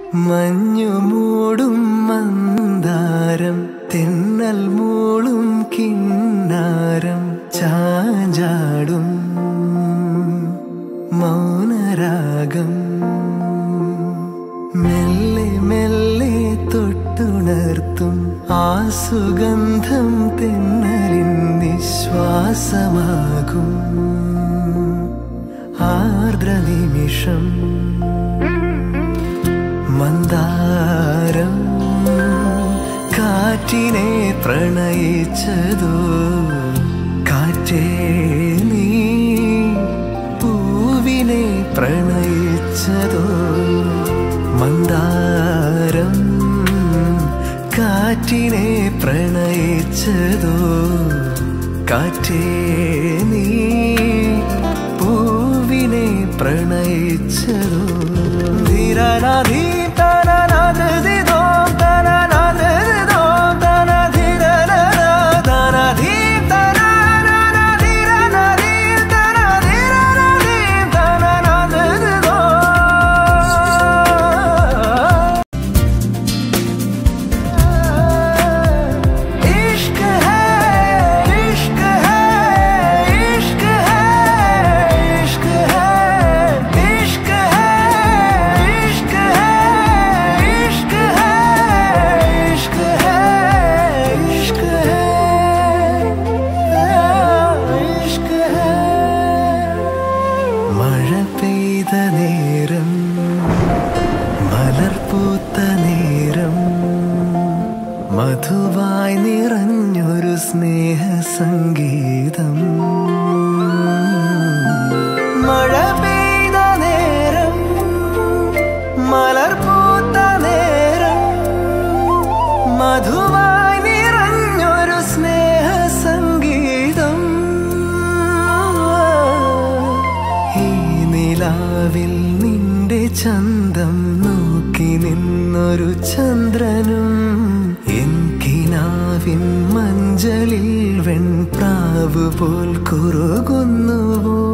മഞ്ഞു മൂടും മന്ദാരം തെന്നൽ മൂളും കിന്നാരം ചാഞ്ചാടും മൗനരാഗം മെല്ലെ മെല്ലെ തൊട്ടുണർത്തും ആ സുഗന്ധം തെന്നലിൻ നിശ്വാസമാകും ആർദ്ര നിമിഷം മന്ദാരം കാറ്റിനെ പ്രണയിച്ചതോ കാറ്റേ നീ പൂവിനെ പ്രണയിച്ചതോ മന്ദാരം കാറ്റിനെ പ്രണയിച്ചതോ കാറ്റേ നീ പൂവിനെ പ്രണയിച്ചതോ ധീരനാധീ തനനാഥിതോ തനനാഥിതോ തനധീരനാ തനധീ തനനാനധീരനാധീ തനധീരനാധീ തനനാഥിതോ इश्क है इश्क है इश्क है इश्क है इश्क है इश्क है इश्क है इश्क है इश्क है इश्क है മഴ പെയ്ത നേരം മലർപൂത്ത നേരം മധുവായി നിറഞ്ഞൊരു സ്നേഹ സംഗീതം മഴ പെയ്ത നേരം മലർപൂത്ത നേരം മധുവായി നിറഞ്ഞൊരു സ്നേഹ സംഗീതം ഈ നിലാവിൽ നിന്റെ ചന്തം നോക്കി നിന്നൊരു ചന്ദ്രനും എൻകിനാവിൻ മഞ്ചലിൽ വെൺപ്രാവ് പോൽ കുറുകുന്നുവോ